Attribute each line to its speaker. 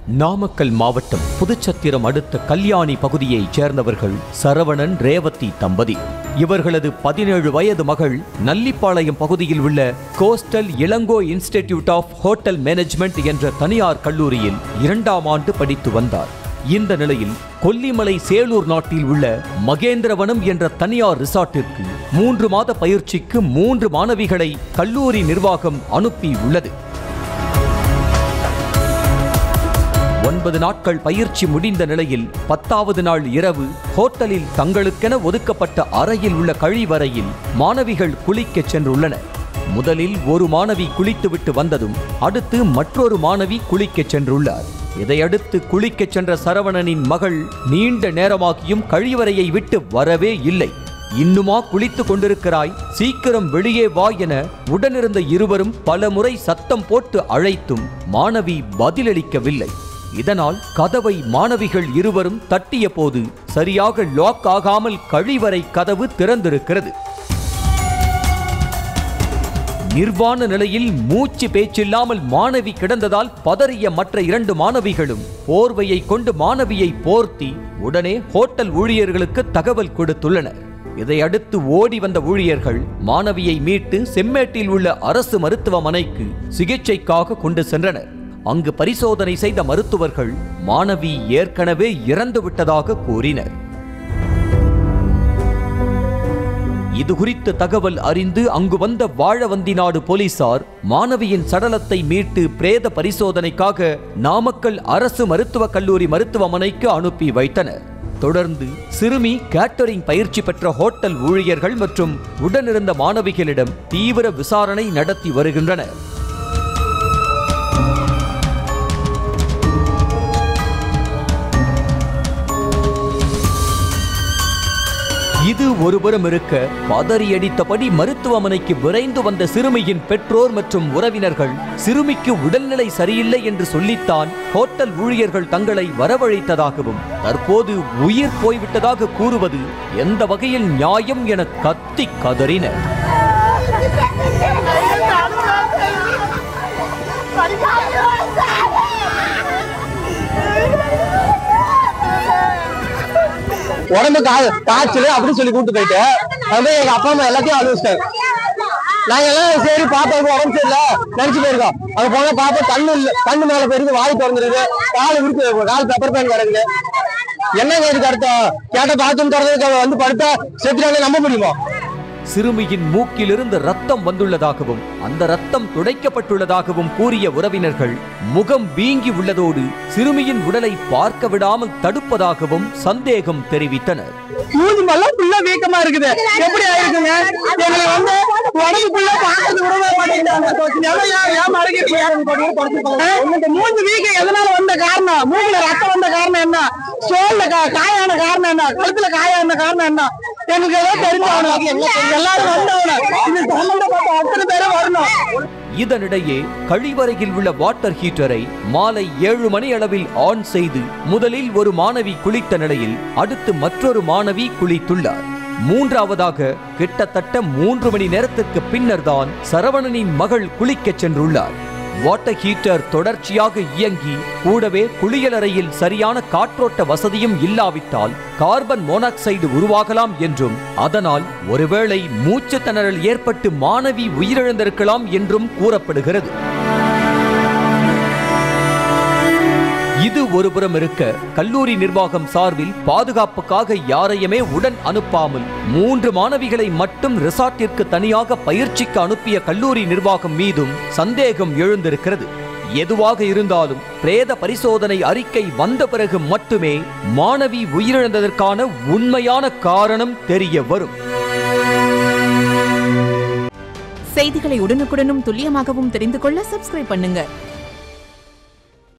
Speaker 1: நாமக்கல் மாவட்டம் புதுச்சத்திரம் அடுத்த கல்யாணி பகுதியைச் சேர்ந்தவர்கள் சரவணன் ரேவதி தம்பதி இவர்களது பதினேழு வயது மகள் நல்லிப்பாளையம் பகுதியில் உள்ள coastal Ilango institute of hotel management என்ற தனியார் கல்லூரியில் இரண்டாம் ஆண்டு படித்து வந்தார் இந்த நிலையில் கொல்லிமலை சேலூர் நாட்டில் உள்ள மகேந்திரவனம் என்ற தனியார் ரிசார்ட்டிற்கு மூன்று மாத பயிற்சிக்கு மூன்று மாணவிகளை கல்லூரி நிர்வாகம் அனுப்பி உள்ளது ஒன்பது நாட்கள் பயிற்சி முடிந்த நிலையில் பத்தாவது நாள் இரவு ஹோட்டலில் தங்களுக்கென ஒதுக்கப்பட்ட அறையில் உள்ள கழிவறையில் மாணவிகள் குளிக்கச் சென்றுள்ளனர் முதலில் ஒரு மாணவி குளித்துவிட்டு வந்ததும் அடுத்து மற்றொரு மாணவி குளிக்கச் சென்றுள்ளார் இதையடுத்து குளிக்கச் சென்ற சரவணனின் மகள் நீண்ட நேரமாகியும் கழிவறையை விட்டு வரவே இல்லை இன்னுமா குளித்துக் கொண்டிருக்கிறாய் சீக்கிரம் வெளியே வா என உடனிருந்த இருவரும் பலமுறை சத்தம் போட்டு அழைத்தும் மாணவி பதிலளிக்கவில்லை இதனால் கதவை மாணவிகள் இருவரும் தட்டிய போது சரியாக லாக் ஆகாமல் கழிவறை கதவு திறந்திருக்கிறது நிர்வாண நிலையில் மூச்சு பேச்சில்லாமல் மாணவி கிடந்ததால் பதறிய மற்ற இரண்டு மாணவிகளும் போர்வையை கொண்டு மாணவியை போர்த்தி உடனே ஹோட்டல் ஊழியர்களுக்கு தகவல் கொடுத்துள்ளனர் இதையடுத்து ஓடி வந்த ஊழியர்கள் மாணவியை மீட்டு செம்மேட்டில் உள்ள அரசு மருத்துவமனைக்கு சிகிச்சைக்காக கொண்டு சென்றனர் அங்கு பரிசோதனை செய்த மருத்துவர்கள் மாணவி ஏற்கனவே இறந்து விட்டதாக கூறினர் இது குறித்த தகவல் அறிந்து அங்கு வந்த வாழவந்தி நாடு போலீசார் மாணவியின் சடலத்தை மீட்டு பிரேத பரிசோதனைக்காக நாமக்கல் அரசு மருத்துவக் கல்லூரி மருத்துவமனைக்கு அனுப்பி வைத்தனர் தொடர்ந்து சிறுமி கேட்டரிங் பயிற்சி பெற்ற ஹோட்டல் ஊழியர்கள் மற்றும் உடனிருந்த மாணவிகளிடம் தீவிர விசாரணை நடத்தி வருகின்றனர் இது ஒருபுறம் இருக்க பதறியடித்தபடி மருத்துவமனைக்கு விரைந்து வந்த சிறுமியின் பெற்றோர் மற்றும் உறவினர்கள் சிறுமிக்கு உடல்நிலை சரியில்லை என்று சொல்லித்தான் ஹோட்டல் ஊழியர்கள் தங்களை வரவழைத்ததாகவும் தற்போது உயிர் போய்விட்டதாக கூறுவது எந்த வகையில் நியாயம் என கத்தி கதறினர்
Speaker 2: உடம்பு கா காய்ச்சல் அப்படின்னு சொல்லி கூட்டு போயிட்டு வந்து எங்க அப்பா அம்மா எல்லாத்தையும் அனுபவிச்சிட்டாரு நாங்க எல்லாம் சரி பாப்பாவுக்கு உடம்பு சரியில்லை நினைச்சு போயிருக்கோம் அங்க போனா பாப்பா கண்ணு இல்ல கண்ணு மேல போயிருக்கு வாய் திறந்துருக்கு கால் இருக்கு கால் பெப்பர் பேன் கிடக்குது என்னங்க இதுக்கு அர்த்தம் கேட்ட பாத்ரூம் திறந்ததுக்கு வந்து படுத்தா செத்துட்டாங்க நம்ப முடியுமா
Speaker 1: சிறுமியின் மூக்கிலிருந்து ரத்தம் வந்துள்ளதாகவும் அந்த ரத்தம் துடைக்கப்பட்டுள்ளதாகவும் கூறிய உறவினர்கள் முகம் வீங்கி உள்ளதோடு சிறுமியின் உடலை பார்க்க விடாமல் தடுப்பதாகவும் சந்தேகம் தெரிவித்தனர்
Speaker 2: மூஞ்சி மல்லாம் ஃபுல்லா வீக்கமா இருக்குது எப்படி ஆயிருக்குங்க எங்களை வந்து உடம்புக்குள்ள பாக்கிறது விடவே மாட்டேங்கிறாங்க ஏன் ஏன் மடங்கிருக்கீங்க இந்த மூஞ்சி வீக்கம் எதனால வந்த காரணம் மூக்குல ரத்தம் வந்த காரணம் என்ன சோல்ல கா- காயான காரணம் என்ன கழுத்துல காயான காரணம் என்ன எங்களுக்கு ஏதோ தெரிஞ்சவனும் எல்லாரும் வந்தவனும் இது சம்பந்தப்பட்ட அத்தனை பேரும் வரணும்
Speaker 1: இதனிடையே கழிவறையில் உள்ள வாட்டர் ஹீட்டரை மாலை ஏழு மணி அளவில் ஆன் செய்து முதலில் ஒரு மாணவி குளித்த நிலையில் அடுத்து மற்றொரு மாணவி குளித்துள்ளார் மூன்றாவதாக கிட்டத்தட்ட மூன்று மணி நேரத்திற்கு பின்னர்தான் சரவணனின் மகள் குளிக்கச் சென்றுள்ளார் வாட்டர் ஹீட்டர் தொடர்ச்சியாக இயங்கி கூடவே குளியலறையில் சரியான காற்றோட்ட வசதியும் இல்லாவிட்டால் கார்பன் மோனாக்சைடு உருவாகலாம் என்றும் அதனால் ஒருவேளை மூச்சு திணறல் ஏற்பட்டு மாணவி உயிரிழந்திருக்கலாம் என்றும் கூறப்படுகிறது இது ஒருபுறம் இருக்க கல்லூரி நிர்வாகம் சார்பில் பாதுகாப்புக்காக யாரையுமே உடன் அனுப்பாமல் மூன்று மாணவிகளை மட்டும் ரிசார்ட்டிற்கு தனியாக பயிற்சிக்கு அனுப்பிய கல்லூரி நிர்வாகம் மீதும் சந்தேகம் எழுந்திருக்கிறது எதுவாக இருந்தாலும் பிரேத பரிசோதனை அறிக்கை வந்த பிறகு மட்டுமே மாணவி உயிரிழந்ததற்கான உண்மையான காரணம் தெரிய வரும்
Speaker 3: செய்திகளை உடனுக்குடனும் துல்லியமாகவும் தெரிந்து கொள்ள சப்ஸ்கிரைப் பண்ணுங்க